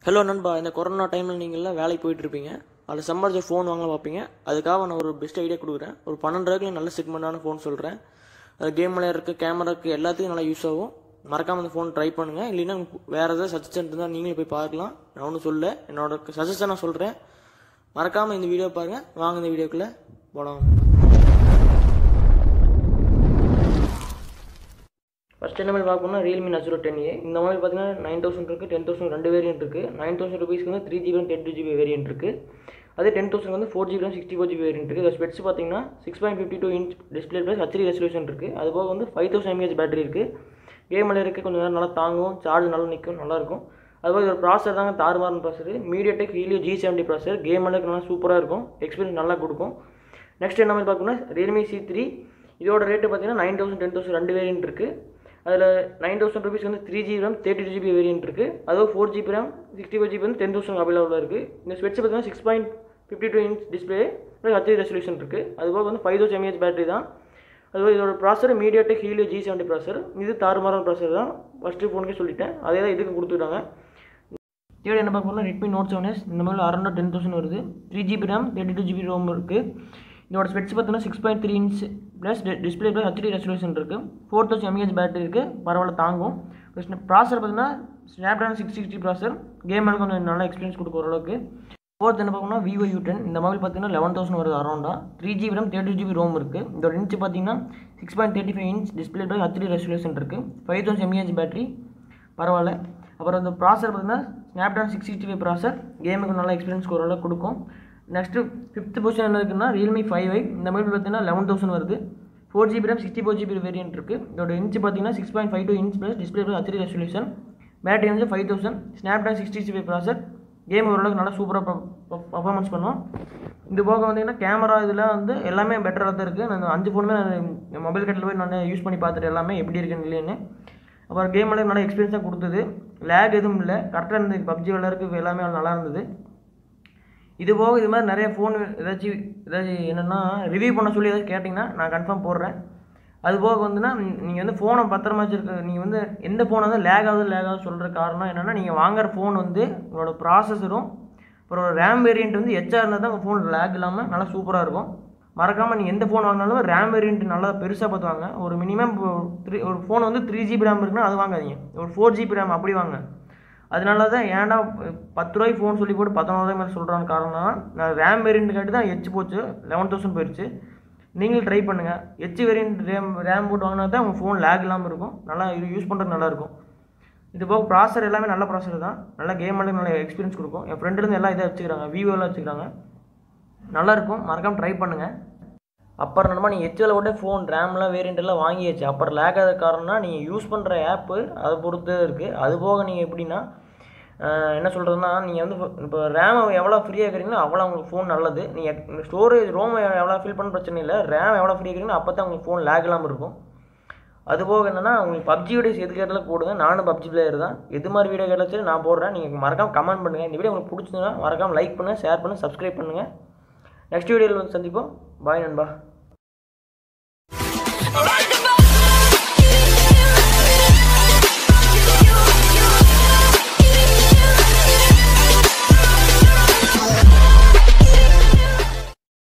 hello நண்பா இந்த corona டைமில் நீங்கள்லாம் வேலைக்கு போயிட்டு இருப்பீங்க அதில் சம்பாதிச்ச ஃபோன் வாங்க பார்ப்பீங்க அதுக்காக நான் ஒரு பெஸ்ட் ஐடியா கொடுக்குறேன் ஒரு பன்னெண்டு ரூபாய்க்கு நல்ல செக்மெண்டான ஃபோன் சொல்கிறேன் அது கேம் விளையாடுறதுக்கு கேமராக்கு எல்லாத்துக்கும் நல்லா யூஸ் ஆகும் மறக்காமல் இந்த ஃபோன் ட்ரை பண்ணுங்கள் இல்லைன்னா வேறு ஏதாவது சஜஷன் இருந்தால் நீங்களே போய் பார்க்கலாம் நான் ஒன்றும் சொல்ல என்னோட சஜஷன் நான் சொல்கிறேன் மறக்காமல் இந்த வீடியோ பாருங்கள் வாங்க இந்த வீடியோக்குள்ளே போகலாம் ஃபஸ்ட் என்ன மொபைல் பார்க்கணும்னா ரியல்மி நச்சுரோ டென் ஏ இந்த மொபைல் பார்த்தீங்கன்னா நைன் தௌசண்ட் இருக்குது டென் தௌசண்ட் ரெண்டு வேரியன்ட் இருக்குது நைன் தௌசண்ட் ருபீஸ்க்கு வந்து three GB ten two GB variant இருக்குது அதே டென் தௌசண்ட் வந்து four GB sixty four GB variant இருக்குது ஸ்பெட்ஸ் பார்த்தீங்கன்னா six point fifty two inch display plus HD resolution இருக்குது அது போக வந்து ஃபைவ் தௌசண்ட் எம்ஏஹெச் பேட்டரி இருக்குது கேம் விளையாடுறதுக்கு கொஞ்சம் நேரம் நல்லா தாங்கும் சார்ஜ் நல்லா நிற்கும் நல்லாயிருக்கும் அதுபோக ஒரு ப்ராசர் தாங்க தாறுமாறுன processor MediaTek Helio G seventy processor game விளையாடுறதுக்கு நல்லா சூப்பராக இருக்கும் எக்ஸ்பீரியன்ஸ் நல்லா கொடுக்கும் நெக்ஸ்ட் என்ன மாதிரி பார்க்கணும்னா ரியல்மி சி த்ரீ இதோட ரேட்டு பார்த்தீங்கன்னா நைன் தௌசண்ட் டென் தௌசண்ட் ரெண்டு வேரியன்ட் இருக்குது அதில் நைன் தௌசண்ட் ருபீஸ் வந்து three GB RAM thirty two GB variant இருக்குது அதுவும் four GB RAM sixty four GB வந்து டென் தௌசண்ட் அவைலபிளாக இருக்குது இந்த ஸ்வெட்ஸ் பார்த்தீங்கன்னா six point fifty two inch display HD resolution இருக்குது அதுபோக வந்து ஃபைவ் தௌசண்ட் எம்ஏஹெச் பேட்டரி தான் அதுபோக இதோட ப்ராசர் மீடியாடெக் ஹீலியோ ஜி செவன்டி ப்ராசர் இது தாறுமாறான ப்ராசர் தான் ஃபஸ்ட்டு ஃபோனுக்கே சொல்லிட்டேன் அதே தான் இதுக்கு கொடுத்துட்டாங்க தேர்ட் என்ன பார்க்கணும்னா ரெட்மி நோட் செவன் எஸ் இந்த மாதிரி அரௌண்ட் டென் தௌசண்ட் வருது three GB RAM thirty two GB ROM இருக்குது இதோட ஸ்பெட்ஸ் பார்த்தீங்கன்னா six point three inch plus display plus HD resolution இருக்குது ஃபோர் தௌசண்ட் எம்ஏஹெச் பேட்டரி இருக்குது பரவாயில்ல தாங்கும் ப்ளஸ் ப்ராசர் பார்த்தீங்கன்னா Snapdragon six sixty processor game கொஞ்சம் நல்ல எக்ஸ்பீரியன்ஸ் கொடுக்கும் ஓரளவுக்கு ஃபோர்த் என்ன பார்க்கணும்னா விவோ யூ டென் இந்த மொபைல் பார்த்தீங்கன்னா லெவன் தௌசண்ட் வருது அரௌண்டாக three GB RAM thirty GB ROM இருக்குது இதோட இன்ச் பார்த்தீங்கன்னா six point thirty five inch display plus HD resolution இருக்குது ஃபைவ் தௌசண்ட் எம்ஏஹெச் பேட்டரி பரவாயில்ல அப்புறம் இந்த ப்ராசர் பார்த்தீங்கன்னா ஸ்னாப்ட்ராகன் சிக்ஸ் சிக்ஸ்டி ஃபைவ் ப்ராசர் கேமுக்கு நல்ல எக்ஸ்பீரியன்ஸ் ஓரளவுக்கு கொடுக்கும் நெக்ஸ்ட்டு ஃபிஃப்த் பொசிஷன் என்ன இருக்குன்னா ரியல்மி ஃபைவ் ஐ இந்த மொபைல் பார்த்தீங்கன்னா லெவன் தௌசண்ட் வருது four GB RAM sixty four GB variant இருக்குது இதோட இன்ச் பார்த்தீங்கன்னா six point five two inch plus display plus HD resolution battery வந்து five thousand Snapdragon sixty five processor game ஓரளவுக்கு நல்லா சூப்பராக பர்ஃபார்மன்ஸ் பண்ணும் இது போக வந்தீங்கன்னா கேமரா இதில் வந்து எல்லாமே பெட்டராக தான் இருக்குது நான் அஞ்சு ஃபோனுமே நான் மொபைல் கட்டில் போய் நான் யூஸ் பண்ணி பார்த்துட்டு எல்லாமே எப்படி இருக்குன்னு இல்லைன்னு அப்புறம் கேம் விளையாட நல்ல எக்ஸ்பீரியன்ஸாக கொடுத்தது லேக் எதுவும் இல்லை கரெக்டாக இருந்தது பப்ஜி விளையாடுறதுக்கு எல்லாமே நல்லா இருந்தது இது போக இது மாதிரி நிறைய ஃபோன் ஏதாச்சும் ஏதாச்சும் என்னென்னா ரிவ்யூ பண்ண சொல்லி ஏதாச்சும் கேட்டிங்கன்னா நான் கன்ஃபார்ம் போடுறேன் அது போக வந்துன்னா நீங்கள் வந்து ஃபோனை பத்திரமா வச்சுருக்க நீங்கள் வந்து எந்த ஃபோனை வந்து லேக் ஆகுது லேக் ஆகுது சொல்கிற காரணம் என்னென்னா நீங்கள் வாங்குற ஃபோன் வந்து உங்களோட ப்ராசஸரும் அப்புறம் ரேம் வேரியண்ட் வந்து எச்சா இருந்தால் தான் உங்கள் ஃபோன் லேக் இல்லாமல் நல்லா சூப்பராக இருக்கும் மறக்காமல் நீங்கள் எந்த ஃபோன் வாங்கினாலும் ரேம் வேரியண்ட் நல்லா பெருசாக பார்த்து வாங்க ஒரு மினிமம் த்ரீ ஒரு ஃபோன் வந்து த்ரீ ஜிபி ரேம் இருக்குன்னா அது வாங்காதீங்க ஒரு ஃபோர் ஜிபி ரேம் அப்படி வாங்க அதனால தான் ஏன்டா பத்து ரூபாய்க்கு ஃபோன் சொல்லி போட்டு பத்தொன்பதாயிரம் மாதிரி சொல்கிறான்னு காரணம் நான் ரேம் வேரியண்ட் காட்டி தான் எச்சு போச்சு லெவன் தௌசண்ட் போயிடுச்சு நீங்களும் ட்ரை பண்ணுங்கள் எச்சு வேரியண்ட் ரேம் ரேம் போட்டு வாங்கினா தான் உங்கள் ஃபோன் லேக் இல்லாமல் இருக்கும் நல்லா யூஸ் பண்ணுறது நல்லாயிருக்கும் இது போக ப்ராசர் எல்லாமே நல்ல ப்ராசர் தான் நல்லா கேம் எல்லாம் நல்ல எக்ஸ்பீரியன்ஸ் கொடுக்கும் என் ஃப்ரெண்டுலேருந்து எல்லாம் இதை வச்சுக்கிறாங்க விவோலாம் வச்சுக்கிறாங்க நல்லாயிருக்கும் மறக்காமல் ட்ரை பண்ணுங்கள் அப்புறம் நம்ம நீங்கள் எச்சில் விட ஃபோன் ரேம்லாம் வேரியண்ட் எல்லாம் வாங்கியாச்சு அப்புறம் லேக் ஆகிற காரணம்னா நீங்கள் யூஸ் பண்ணுற ஆப்பு அதை பொறுத்து இருக்குது அது போக நீங்கள் எப்படின்னா என்ன சொல்கிறதுனா நீங்கள் வந்து இப்போ ரேம் எவ்வளோ ஃப்ரீயாக இருக்கிறீங்களோ அவ்வளோ உங்களுக்கு ஃபோன் நல்லது நீங்கள் ஸ்டோரேஜ் ரோம் எவ்வளோ ஃபில் பண்ண பிரச்சனை இல்லை ரேம் எவ்வளோ ஃப்ரீயாக இருக்கிறீங்களோ அப்போ தான் உங்களுக்கு ஃபோன் லேக் இல்லாமல் இருக்கும் அது போக என்னென்னா உங்களுக்கு பப்ஜி வீடியோஸ் எது கேட்டாலும் போடுங்க நானும் பப்ஜி பிளேயர் தான் எது மாதிரி வீடியோ கேட்டாலும் நான் போடுறேன் நீங்கள் மறக்காமல் கமெண்ட் பண்ணுங்கள் இந்த வீடியோ உங்களுக்கு பிடிச்சதுன்னா மறக்காமல் லைக் பண்ணுங்கள் ஷேர் பண்ணுங்கள் சப்ஸ்கிரைப் பண்ணுங்கள் நெக்ஸ்ட் வீடியோவில் வந்து சந்திப்போம் பாய் நண்பா